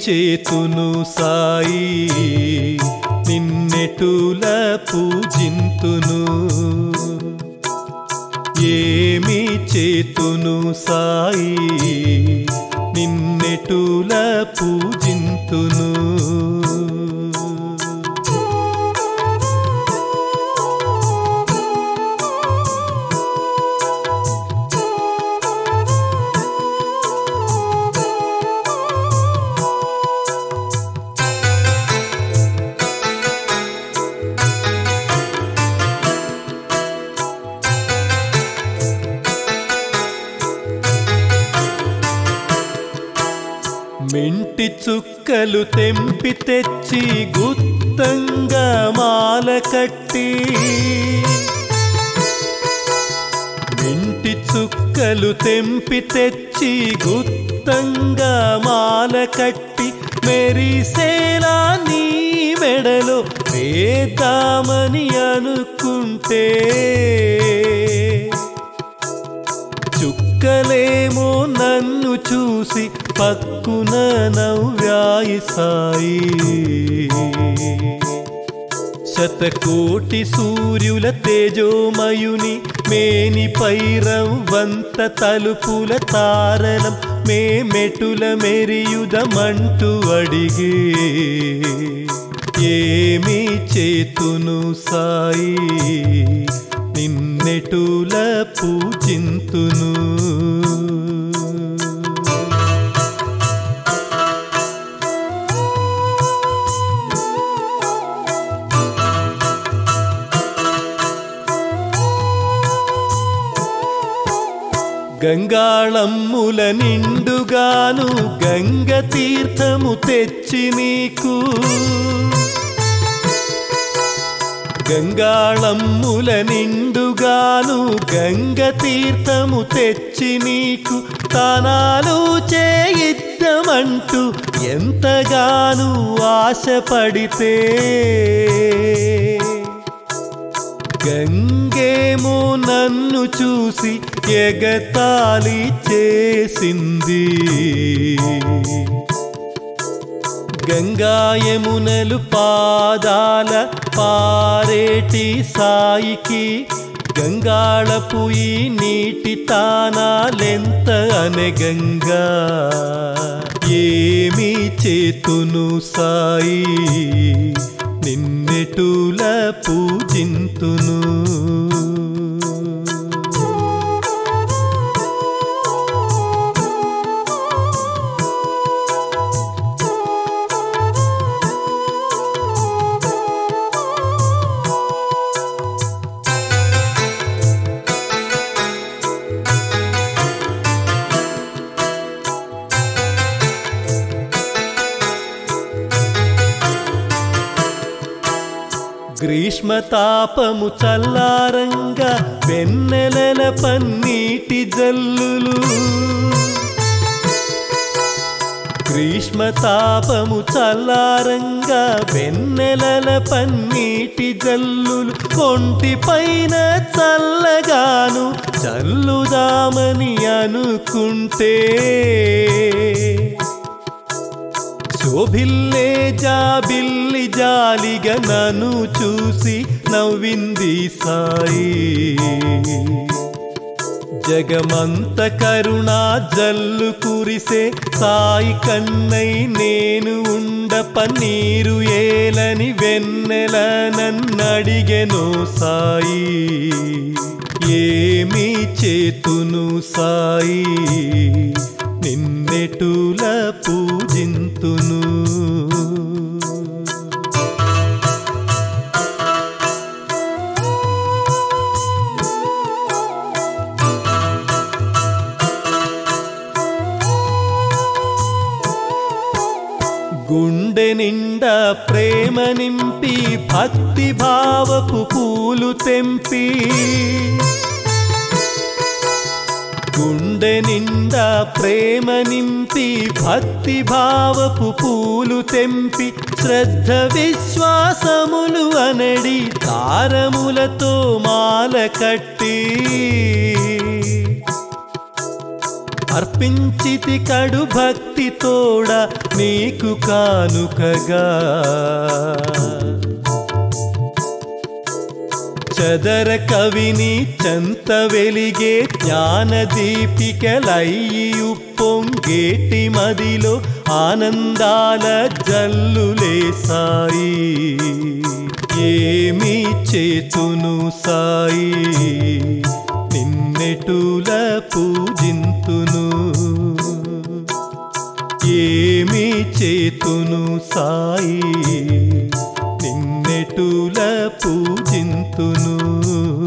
చేతును సాయి నిన్నెటుల పూజింతును ఏమి చేతును సాయి నిన్నెటుల పూజింతును మెంటి చుక్కలు తెంపి తెచ్చి గుత్తంగా మాల కట్టి మెంటి చుక్కలు తెంపి తెచ్చి గుత్తంగా మాల కట్టి మెరిసేలా నీ మెడలో వేద్దామని అనుకుంటే చుక్కలేమో నన్ను చూసి పక్కున నవ్వాయి సాయి శతకోటి సూర్యుల తేజోమయుని మేనిపై రవ్వంత తలుపుల తారలం మేమెటుల మెరియుదమంటూ అడిగే ఏమి చేతును సాయి నిన్నెటుల పూజింతును గంగాళమ్ముల నిండుగాను గంగ తీర్థము తెచ్చి నీకు గంగాళమ్ముల నిండుగాను గంగ తీర్థము తెచ్చి నీకు తానాలు చేయిద్దమంటూ ఎంతగాను ఆశపడితే గంగేమో నన్ను చూసి ఎగతాళి చేసింది గంగాయమునలు పాదాల పారేటి సాయికి గంగాళపు ఈ నీటి తానాలెంత అనే గంగా ఏమి చేతును సాయి నిన్నెటుల పూజింతును గ్రీష్మతాపము చల్లారంగా వెన్నెలల పన్నీటి జల్లులు గ్రీష్మతాపము చల్లారంగా వెన్నెలల పన్నీటి జల్లులు కొంటి పైన చల్లగాను చల్లుదామని అనుకుంటే శోభిల్లే జాబిల్లి జాలిగా నన్ను చూసి నవ్వింది సాయి జగమంత కరుణా జల్లు కురిసే సాయి కన్నై నేను ఉండ పన్నీరు ఏలని వెన్నెల నన్నడిగెనో సాయి ఏమి చేతును సాయి నిన్నెటుల పూజింతును గుండె నిండా ప్రేమ నింపి భక్తి భావపు పూలు తెంపి గుండె నిండా ప్రేమ నింపి భక్తి భావపు పూలు తెంపి శ్రద్ధ విశ్వాసములు అనడి తారములతో మాల కట్టి అర్పించితి కడు భక్తి తోడ నీకు కానుకగా చదర కవిని చంత వెలిగే జ్ఞాన దీపికలయ్యి పొంగేటి మదిలో ఆనందాల జల్లులే సాయి ఏమి చేతును సాయి నిన్నెటుల పూజింతును ఏమి చేతును సాయి నిన్నెటుల పూజింతును